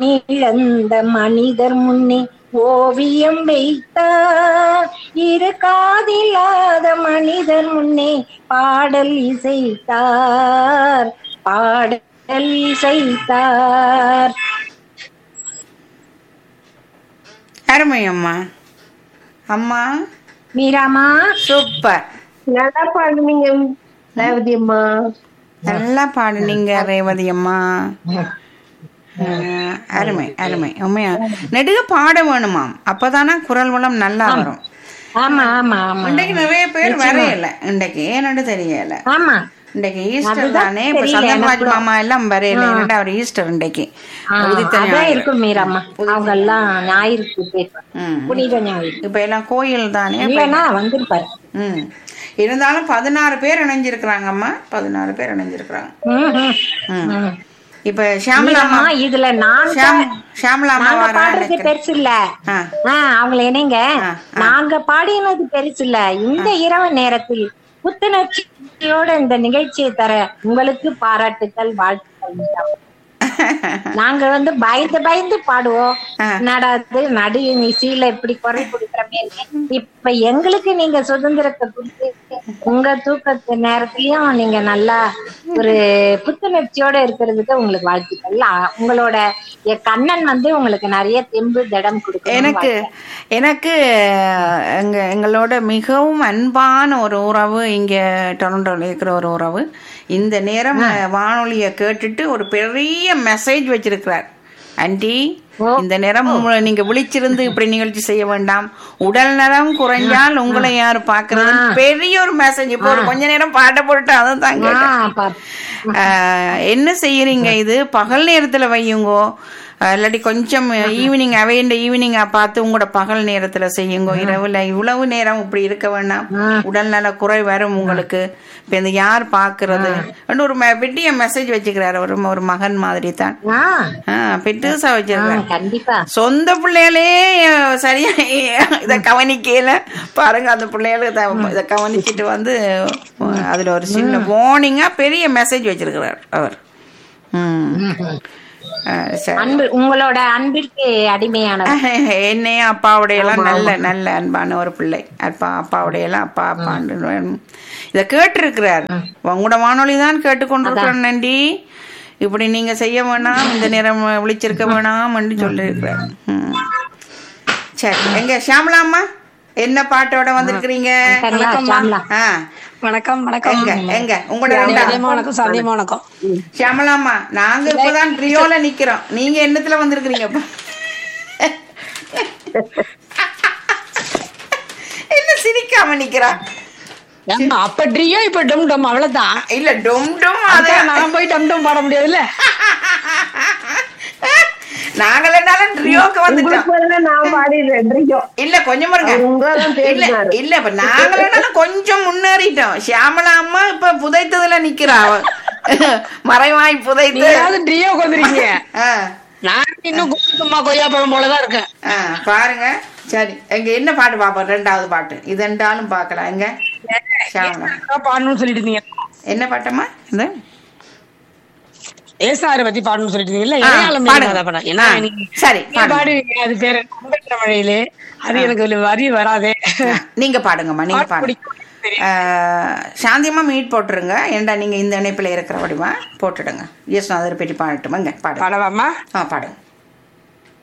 கண்ணிழந்த மனிதர் முன்னே ஓவியம் வைத்தார் இரு காதில்லாத மனிதர் முன்னே பாடல் இசைத்தார் பாடல் இசைத்தார் அருமை அம்மா அம்மா மீராமா சூப்பர் நல்லா பாடுனீங்க ரேவதி அம்மா நல்லா பாடுனீங்க ரேவதி அம்மா அஹ், அருமை அருமை உண்மையா நெடுக பாட வேணுமாம் அப்பதானே குரல் வளம் நல்லா வரும் ஆமா ஆமா ஆமா இன்றைக்கு நிறைய பேர் வரையல இன்றைக்கு ஏன்னு தெரியல ஆமா இன்றைக்கு ஈஸ்டர் அதுதான் தானே இப்ப தெரியல சந்திரராஜ் எனக்கும். மாமா எல்லாம் வரையல ஏன்னா அவர் ஈஸ்டர் இன்றைக்கு ஆ, உதித்த அதான் ஞாயிறு. இருக்கும் மீராமா அவங்க எல்லாம் ஞாயிறுக்கு போயிருப்பாங்க ம். புனித ஞாயிறு இப்ப எல்லாம் கோயில் தானே இப்ப இல்லைன்னா வந்திருப்பாரு ம் இருந்தாலும் பதினாறு பேர் இணைஞ்சிருக்கிறாங்கம்மா பதினாறு பேர் இணைஞ்சிருக்கிறாங்க ம், ம், ம். ம். இப்ப ஷியாமலா அம்மா மீராமா, இதுல நாங்க ஷியாம் ஷியாமலா அம்மா நாங்க வர பாடுறது பெருசு இல்ல ஆ. ஆ, அவங்கள என்னங்க ஆ, நாங்க பாடினது பெருசு இல்ல இந்த இரவு நேரத்தில் புத்துணர்ச்சியோட இந்த நிகழ்ச்சியை தர உங்களுக்கு பாராட்டுக்கள் வாழ்த்துக்கள் மீராமா. நாங்க வந்து பயந்து பயந்து பாடுவோம் நடாது நடு இசையில இப்படி குரல் கொடுக்குறமே இப்ப எங்களுக்கு நீங்க சுதந்திரத்தை கொடுத்து உங்க தூக்கத்து நேரத்திலயும் நீங்க நல்லா ஒரு புத்துணர்ச்சியோட இருக்கிறதுக்கு உங்களுக்கு வாழ்த்துக்கள் ஆ, உங்களோட என் கண்ணன் வந்து உங்களுக்கு நிறைய தெம்பு திடம் கொடுக்கும் எனக்கு எனக்கு எங்க எங்களோட மிகவும் அன்பான ஒரு உறவு இங்க டொரண்டோல இருக்கிற ஒரு உறவு இந்த நேரம் வானொலியை கேட்டுட்டு ஒரு பெரிய மெசேஜ் வச்சிருக்கிறார் ஆண்டி இந்த நேரம் உங்களை நீங்க விழிச்சிருந்து இப்படி நிகழ்ச்சி செய்ய வேண்டாம் உடல் நலம் குறைஞ்சால் உங்களை யாரு பாக்குறது பெரிய ஒரு மெசேஜ் இப்போ ஒரு கொஞ்ச நேரம் பாட்ட போட்டு அதை தான் கேட்டேன் ஆ, பா- ஆஹ் என்ன செய்யறீங்க இது பகல் நேரத்துல வையுங்கோ ஆஹ் இல்லாட்டி கொஞ்சம் ஈவினிங் அவைண்ட ஈவினிங்கா பார்த்து உங்களோட பகல் நேரத்துல செய்யுங்க இரவுல இவ்வளவு நேரம் இப்படி இருக்க வேண்டாம் உடல் நல குறை வரும் உங்களுக்கு இப்ப இந்த யார் பாக்குறது அப்படின்னு ஒரு ம- பெரிய மெசேஜ் வச்சுக்கிறாரு ஒரு ஒரு மகன் மாதிரி தான் ஆ, ஆஹ் பெருசா ஆ, வச்சிருக்காரு கண்டிப்பா சொந்த பிள்ளைகளே அஹ், சரியா இத கவனிக்கல பாருங்க அந்த பிள்ளைகளுக்கு இத- இத கவனிச்சிட்டு வந்து அஹ், அதுல ஒரு சின்ன வார்னிங்கா பெரிய மெசேஜ் வச்சிருக்கிறார் அவர் ம். அஹ், சரி அன்பு உங்களோட அன்பிற்கு அடிமையான என்னையும் அப்பாவுடைய எல்லாம் நல்ல நல்ல அன்பான ஒரு பிள்ளை அப்பா அப்பாவுடைய எல்லாம் அப்பா அப்பான்னு இத கேட்டிருக்கிறார் உங்களோட வானொலி தான் கேட்டுக்கொண்டிருக்கிறேன் நண்டி இப்படி நீங்க செய்ய வேணாம் இந்த நேரம் விழிச்சிருக்க வேணாம் சொல்லியிருக்கிறார் ம். சரி எங்க ஷியாமலா அம்மா என்ன பாட்டோட வந்திருக்கிறீங்க சாம்லா ஆ வணக்கம் வணக்கம் எங்க எங்க உங்களோட ரெண்டா சந்தியமா வணக்கம் சந்தியமா வணக்கம் ஷியாமலாம்மா நாங்க இப்பதான் ட்ரியோல நிக்கிறோம் நீங்க என்னத்துல வந்திருக்கிறீங்க இப்ப? என்ன சிரிக்காம நிக்கிறா ஏம்மா, அப்ப ட்ரீயோ இப்ப டம் டம் அவ்வளவுதான் இல்ல டொம் டொம் அது அதான் நான் போய் டம் டம் பாட முடியாதுல்ல நாங்கள் என்னாலும் ட்ரியோக்கு வந்துட்டோம் உங்களுக்கு நான் பாடிடுறேன் தெரியும் இல்ல கொஞ்சம் பாருங்க உங்களதான் இல்ல தேடினாரு. இல்ல இப்ப நாங்கள் என்னாலும் கொஞ்சம் முன்னேறிட்டோம் ஷியாமலா அம்மா இப்ப புதைத்ததுல நிக்கிறா அவ. மறைவாய் புதைத்து நீங்களாவது ட்ரீயோக்கு வந்துருக்கீங்க ஆ, நான் இன்னும் சும்மா கொய்யா பழம் போலதான் இருக்கேன் ஆ, பாருங்க சரி எங்க என்ன பாட்டு பாப்போம் ரெண்டாவது பாட்டு இது ரெண்டாலும் பார்க்கலாம் எங்க ஷியாமலா அதான் பாடணும்னு சொல்லிட்டு இருந்தீங்க என்ன பாட்டம்மா இது ஏசாரை பத்தி பாடணும்னு சொல்லிட்டு இருந்தீங்கல்ல ஆ, இளையாளம் பாடுங்க. இல்லாத படம் ஏன்னா ஆ, நீங்க சரி, நீங்க பாடுங்க. பாடுவீங்க அது பேரு அம்பேத்கர் மழையிலே அது எனக்கு ஒரு வரி வராதே ஆ, நீங்க பாடுங்கம்மா நீங்க பாட்டு பாடுங்க பிடிக்கும் தெரியும். ஆ, சாந்தியம்மா மீட் போட்டுருங்க ஏண்டா நீங்க இந்த இணைப்புல இருக்கிற வடிவா போட்டுடுங்க எஸ் நான் அதை பற்றி பாடட்டுமா இங்க பாடுங்க பாடவாமா ஆ பாடுங்க